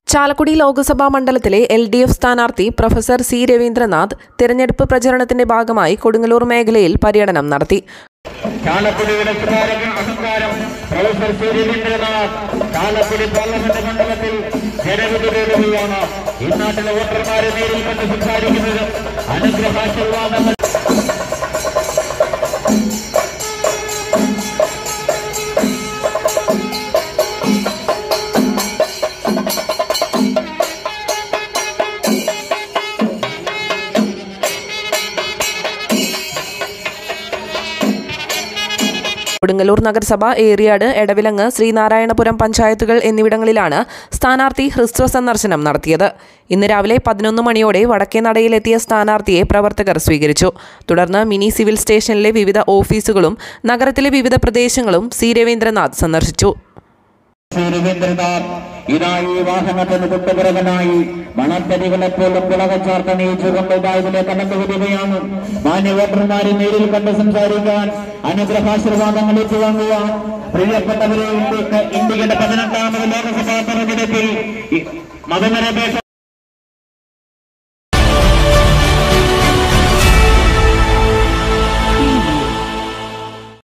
ചാലക്കുടി ലോക്സഭാ മണ്ഡലത്തിലെ L D F സ്ഥാനാർത്ഥി professor C Raveendranath തിരഞ്ഞെടുപ്പ് പ്രചരണത്തിന്റെ ഭാഗമായി കൊടുങ്ങല്ലൂർ മേഖലയിൽ പര്യടനം നടത്തി ചാലക്കുടി വിലസുകാരൻ അഹങ്കാരം professor C Raveendranath Chalakudy parliament മണ്ഡലത്തിൽ ജനവിധി നേടുകയാണ് ഈ നാട്ടിലെ വോട്ടർമാരെ നേരിൽ കണ്ട് സംസാരിക്കുന്നത് അനുഗ്രഹാശീർവാദങ്ങൾ കൊടുങ്ങല്ലൂർ നഗരസഭ ഏറിയാട് എടവിലങ്ങ് ശ്രീനാരായണപുരം പഞ്ചായത്തുകൾ എന്നിവിടങ്ങളിലാണ് സ്ഥാനാർത്ഥി ഹ്രസ്വ സന്ദർശനം നടത്തിയത് ഇന്ന് രാവിലെ പതിനൊന്ന് മണിയോടെ വടക്കേ നടയിലെത്തിയ സ്ഥാനാർത്ഥിയെ പ്രവർത്തകർ സ്വീകരിച്ചു തുടർന്ന് മിനി സിവിൽ സ്റ്റേഷനിലെ വിവിധ ഓഫീസുകളും നഗരത്തിലെ വിവിധ പ്രദേശങ്ങളും സി രവീന്ദ്രനാഥ് സന്ദർശിച്ചു ശ്രീ രവീന്ദ്രനാഥ് ഇതാ ഈ വാഹനത്തിന് തൊട്ടുപിറകനായി മണത്തടികളെ പോലും വിളകച്ചാർത്ത് അണിയിച്ചുകൊണ്ട് ഇതാ ഇതിലെ കടന്നു വരികയാണ് മാന്യ വോട്ടർമാരെ നേരിൽ കണ്ട് സംസാരിക്കാൻ അനുഗ്രഹാശീർവാദങ്ങൾ ഏറ്റുവാങ്ങുവാൻ പ്രിയപ്പെട്ടവരെ ഇന്ത്യക്ക് ഇന്ത്യയുടെ പതിനെട്ടാമത് ലോക്സഭാ തെരഞ്ഞെടുപ്പിൽ ഈ മതനിരപേക്ഷ